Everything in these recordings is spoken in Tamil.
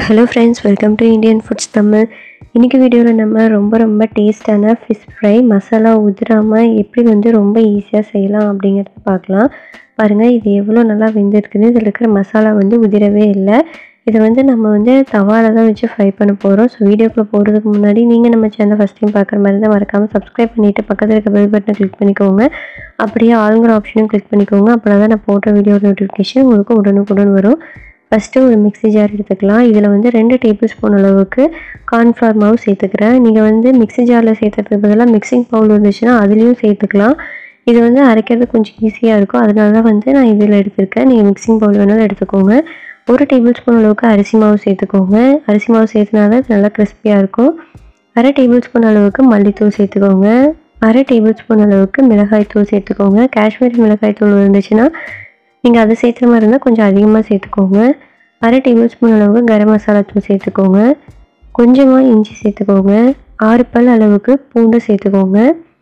hello friends welcome to Indian foods Tamil இன்றைக்கி வீடியோவில் நம்ம ரொம்ப ரொம்ப டேஸ்டான ஃபிஷ் ஃப்ரை மசாலா உதிராமல் எப்படி வந்து ரொம்ப ஈஸியாக செய்யலாம் அப்படிங்கிறத பார்க்கலாம் பாருங்கள் இது எவ்வளோ நல்லா வெந்திருக்குன்னு இதில் இருக்கிற மசாலா வந்து உதிரவே இல்லை இதை வந்து நம்ம வந்து தவால தான் வச்சு ஃப்ரை பண்ண போகிறோம் ஸோ வீடியோக்குள்ளே போகிறதுக்கு முன்னாடி நீங்கள் நம்ம சேனல் ஃபஸ்ட் டைம் பார்க்குற மாதிரி தான் மறக்காமல் சப்ஸ்கிரைப் பண்ணிவிட்டு பக்கத்தில் இருக்க பெல் பட்டனை கிளிக் பண்ணிக்கோங்க அப்படியே ஆளுங்கிற ஆப்ஷனும் கிளிக் பண்ணிக்கோங்க அப்படின்னா தான் நான் போடுற வீடியோ நோட்டிஃபிகேஷன் உங்களுக்கு உடனுக்குடன் வரும் ஃபஸ்ட்டு ஒரு மிக்ஸி ஜார் எடுத்துக்கலாம் இதில் வந்து ரெண்டு டேபிள் ஸ்பூன் அளவுக்கு கார்ன்ஃப்ளவர் மாவு சேர்த்துக்கிறேன் நீங்கள் வந்து மிக்ஸி ஜாரில் சேர்த்துறதுக்கு பதிலாக மிக்சிங் பவுல் இருந்துச்சுன்னா அதுலேயும் சேர்த்துக்கலாம் இது வந்து அரைக்கிறது கொஞ்சம் ஈஸியாக இருக்கும் அதனால தான் வந்து நான் இதில் எடுத்திருக்கேன் நீங்கள் மிக்சிங் பவுல் வேணாலும் எடுத்துக்கோங்க ஒரு டேபிள் ஸ்பூன் அளவுக்கு அரிசி மாவு சேர்த்துக்கோங்க அரிசி மாவு சேர்த்துனா தான் இது நல்லா கிறிஸ்பியாக இருக்கும் அரை டேபிள் ஸ்பூன் அளவுக்கு மல்லித்தூள் சேர்த்துக்கோங்க அரை டேபிள் ஸ்பூன் அளவுக்கு மிளகாய் தூள் சேர்த்துக்கோங்க காஷ்மீரி மிளகாய் தூள் இருந்துச்சுன்னா நீங்கள் அதை சேர்த்துற மாதிரி இருந்தால் கொஞ்சம் அதிகமாக சேர்த்துக்கோங்க அரை டேபிள் ஸ்பூன் அளவுக்கு கரம் மசாலா தூள் சேர்த்துக்கோங்க கொஞ்சமாக இஞ்சி சேர்த்துக்கோங்க ஆறு பல் அளவுக்கு பூண்டு சேர்த்துக்கோங்க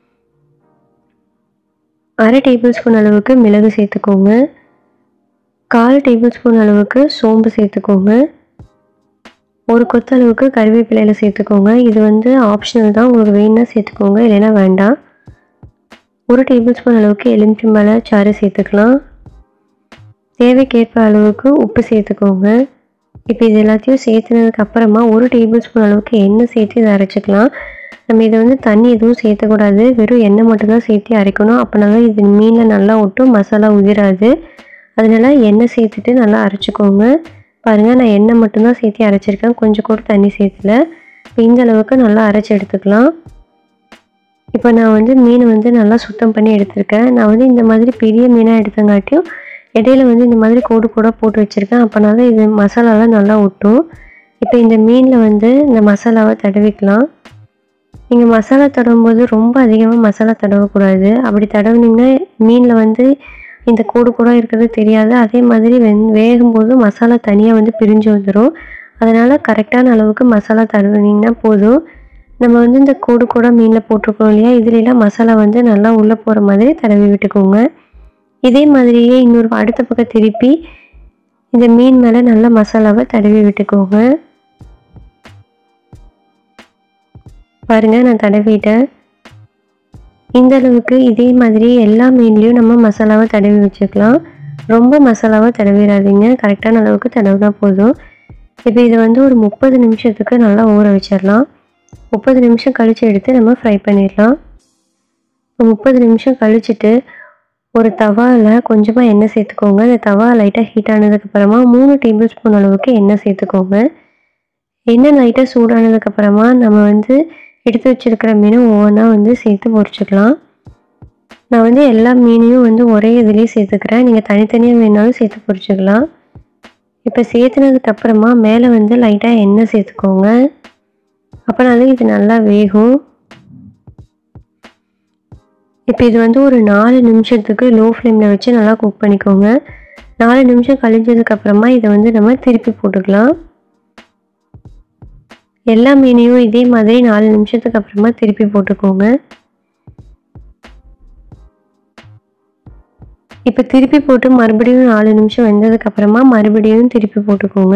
அரை டேபிள் ஸ்பூன் அளவுக்கு மிளகு சேர்த்துக்கோங்க கால் டேபிள் ஸ்பூன் அளவுக்கு சோம்பு சேர்த்துக்கோங்க ஒரு கொத்த அளவுக்கு கருவேப்பிலையில் சேர்த்துக்கோங்க இது வந்து ஆப்ஷனல் தான் உங்களுக்கு வேணும்னா சேர்த்துக்கோங்க இல்லைன்னா வேண்டாம் ஒரு டேபிள் ஸ்பூன் அளவுக்கு எலுமிச்சம்பழ சாறு சேர்த்துக்கலாம் தேவைக்கேற்ப அளவுக்கு உப்பு சேர்த்துக்கோங்க இப்போ இது எல்லாத்தையும் சேர்த்துனதுக்கு அப்புறமா ஒரு டேபிள் ஸ்பூன் அளவுக்கு எண்ணெய் சேர்த்து இதை அரைச்சிக்கலாம் நம்ம இதை வந்து தண்ணி எதுவும் சேர்த்தக்கூடாது வெறும் எண்ணெய் மட்டும்தான் சேர்த்து அரைக்கணும் அப்போனால இது மீனில் நல்லா ஒட்டும் மசாலா உதிராது அதனால எண்ணெய் சேர்த்துட்டு நல்லா அரைச்சிக்கோங்க பாருங்கள் நான் எண்ணெய் மட்டும்தான் சேர்த்து அரைச்சிருக்கேன் கொஞ்சம் கூட தண்ணி சேர்த்துல இப்போ இந்த அளவுக்கு நல்லா அரைச்சி எடுத்துக்கலாம் இப்போ நான் வந்து மீன் வந்து நல்லா சுத்தம் பண்ணி எடுத்திருக்கேன் நான் வந்து இந்த மாதிரி பெரிய மீனாக எடுத்தங்காட்டியும் இடையில வந்து இந்த மாதிரி கோடு கூட போட்டு வச்சுருக்கேன் அப்போனால இது மசாலாலாம் நல்லா ஒட்டும் இப்போ இந்த மீனில் வந்து இந்த மசாலாவை தடவிக்கலாம் நீங்கள் மசாலா தடவும் போது ரொம்ப அதிகமாக மசாலா தடவக்கூடாது அப்படி தடவுனீங்கன்னா மீனில் வந்து இந்த கோடு கூட இருக்கிறது தெரியாது அதே மாதிரி வெந் வேகும்போது மசாலா தனியாக வந்து பிரிஞ்சு வந்துடும் அதனால் கரெக்டான அளவுக்கு மசாலா தடவுனீங்கன்னா போதும் நம்ம வந்து இந்த கோடு கூட மீனில் போட்டிருக்கோம் இல்லையா இதுலலாம் மசாலா வந்து நல்லா உள்ளே போகிற மாதிரி தடவி விட்டுக்கோங்க இதே மாதிரியே இன்னொரு அடுத்த பக்கம் திருப்பி இந்த மீன் மேலே நல்லா மசாலாவை தடவி விட்டுக்கோங்க பாருங்கள் நான் தடவிட்டேன் இந்த அளவுக்கு இதே மாதிரி எல்லா மீன்லேயும் நம்ம மசாலாவை தடவி வச்சுக்கலாம் ரொம்ப மசாலாவை தடவிடாதீங்க கரெக்டான அளவுக்கு தடவினா போதும் இப்போ இதை வந்து ஒரு முப்பது நிமிஷத்துக்கு நல்லா ஊற வச்சிடலாம் முப்பது நிமிஷம் கழித்து எடுத்து நம்ம ஃப்ரை பண்ணிடலாம் இப்போ முப்பது நிமிஷம் கழிச்சிட்டு ஒரு தவாவில் கொஞ்சமாக எண்ணெய் சேர்த்துக்கோங்க அந்த தவா லைட்டாக ஹீட் ஆனதுக்கப்புறமா மூணு டேபிள் ஸ்பூன் அளவுக்கு எண்ணெய் சேர்த்துக்கோங்க எண்ணெய் லைட்டாக சூடானதுக்கப்புறமா நம்ம வந்து எடுத்து வச்சுருக்கிற மீனை ஒவ்வொன்றா வந்து சேர்த்து பொரிச்சுக்கலாம் நான் வந்து எல்லா மீனையும் வந்து ஒரே இதுலேயே சேர்த்துக்கிறேன் நீங்கள் தனித்தனியாக வேணாலும் சேர்த்து பொரிச்சுக்கலாம் இப்போ சேர்த்துனதுக்கப்புறமா மேலே வந்து லைட்டாக எண்ணெய் சேர்த்துக்கோங்க அப்போனால இது நல்லா வேகும் இப்போ இது வந்து ஒரு நாலு நிமிஷத்துக்கு லோ ஃப்ளேமில் வச்சு நல்லா குக் பண்ணிக்கோங்க நாலு நிமிஷம் கழிஞ்சதுக்கப்புறமா இதை வந்து நம்ம திருப்பி போட்டுக்கலாம் எல்லா மீனையும் இதே மாதிரி நாலு நிமிஷத்துக்கு அப்புறமா திருப்பி போட்டுக்கோங்க இப்போ திருப்பி போட்டு மறுபடியும் நாலு நிமிஷம் வெந்ததுக்கு அப்புறமா மறுபடியும் திருப்பி போட்டுக்கோங்க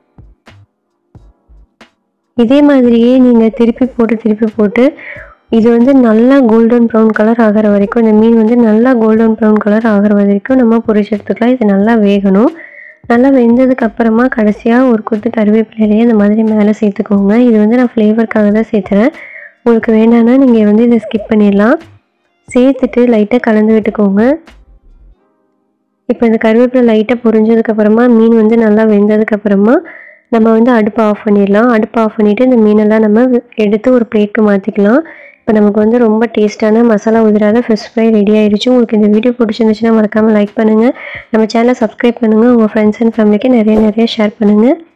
இதே மாதிரியே நீங்கள் திருப்பி போட்டு திருப்பி போட்டு இது வந்து நல்லா கோல்டன் ப்ரௌன் கலர் ஆகிற வரைக்கும் இந்த மீன் வந்து நல்லா கோல்டன் ப்ரௌன் கலர் ஆகிற வரைக்கும் நம்ம பொரிச்சு எடுத்துக்கலாம் இது நல்லா வேகணும் நல்லா வெந்ததுக்கு அப்புறமா கடைசியாக ஒரு கொத்து கருவேப்பிலையிலேயே இந்த மாதிரி மேலே சேர்த்துக்கோங்க இது வந்து நான் ஃப்ளேவருக்காக தான் சேர்த்துறேன் உங்களுக்கு வேண்டாம்னா நீங்கள் வந்து இதை ஸ்கிப் பண்ணிடலாம் சேர்த்துட்டு லைட்டாக கலந்து விட்டுக்கோங்க இப்போ இந்த கருவேப்பிலை லைட்டாக பொரிஞ்சதுக்கப்புறமா மீன் வந்து நல்லா வெந்ததுக்கப்புறமா நம்ம வந்து அடுப்பை ஆஃப் பண்ணிடலாம் அடுப்பை ஆஃப் பண்ணிவிட்டு இந்த மீனெல்லாம் நம்ம எடுத்து ஒரு பிளேட்க்கு மாற்றிக்கலாம் இப்போ நமக்கு வந்து ரொம்ப டேஸ்ட்டான மசாலா உதிராத ஃபிஷ் ஃப்ரை ரெடி ஆயிடுச்சு உங்களுக்கு இந்த வீடியோ பிடிச்சிருந்துச்சுன்னா மறக்காமல் லைக் பண்ணுங்கள் நம்ம சேனலை சப்ஸ்கிரைப் பண்ணுங்கள் உங்கள் ஃப்ரெண்ட்ஸ் அண்ட் ஃபேமிலிக்கு நிறைய நிறைய ஷேர் பண்ணுங்கள்